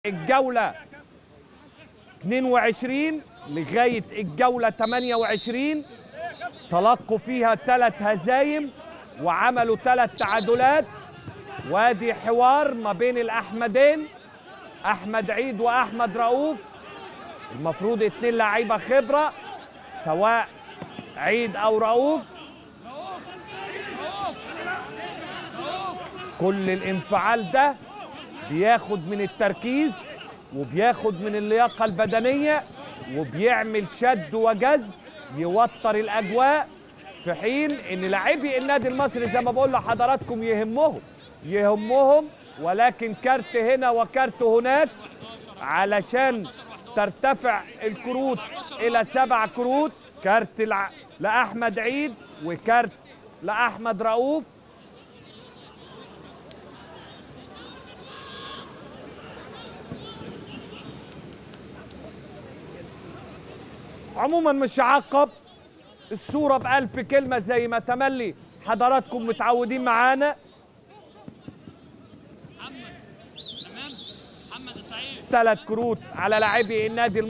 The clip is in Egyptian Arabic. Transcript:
الجولة 22 لغاية الجولة 28 تلقوا فيها ثلاث هزايم وعملوا ثلاث تعادلات وادي حوار ما بين الأحمدين أحمد عيد وأحمد رؤوف المفروض اتنين لعيبة خبرة سواء عيد أو رؤوف كل الانفعال ده بياخد من التركيز وبياخد من اللياقة البدنية وبيعمل شد وجذب يوتر الأجواء في حين إن لاعبي النادي المصري زي ما بقول لحضراتكم يهمهم يهمهم ولكن كارت هنا وكارت هناك علشان ترتفع الكروت إلى سبع كروت كارت الع... لأحمد عيد وكارت لأحمد رؤوف عموما مش هعقب الصورة بألف كلمة زي ما تملي حضراتكم متعودين معانا محمد تمام محمد يا سعيد ثلاث كروت على لاعبي النادي